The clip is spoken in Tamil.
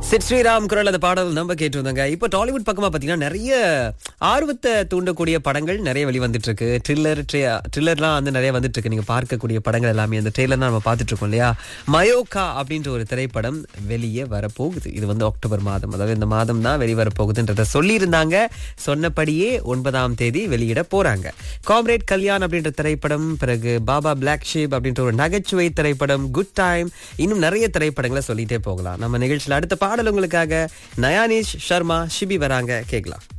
சிட் ஸ்ரீராம் குரல் அந்த பாடல் நம்ம கேட்டிருந்தோங்க இப்போ டாலிவுட் பக்கமா பாத்தீங்கன்னா நிறைய ஆர்வத்தை தூண்டக்கூடிய படங்கள் நிறைய வெளிவந்துட்டு இருக்கு ட்ரில்லர் ட்ரில்லர்லாம் வந்து நிறைய வந்துட்டு இருக்கு நீங்க பார்க்கக்கூடிய படங்கள் எல்லாமே அந்த ட்ரெய்லர் தான் நம்ம பார்த்துட்டு இருக்கோம் இல்லையா மயோகா அப்படின்ற ஒரு திரைப்படம் வெளியே வரப்போகுது இது வந்து அக்டோபர் மாதம் அதாவது இந்த மாதம் தான் வெளிவர போகுதுன்றத சொல்லியிருந்தாங்க சொன்னபடியே ஒன்பதாம் தேதி வெளியிட போறாங்க காம்ரேட் கல்யாண் அப்படின்ற திரைப்படம் பிறகு பாபா பிளாக் ஷீப் அப்படின்ற ஒரு நகைச்சுவை திரைப்படம் குட் டைம் இன்னும் நிறைய திரைப்படங்களை சொல்லிட்டே போகலாம் நம்ம நிகழ்ச்சியில் அடுத்த பாடல் உங்களுக்காக நயானிஷ் சர்மா ஷிபி வராங்க கேட்கலாம்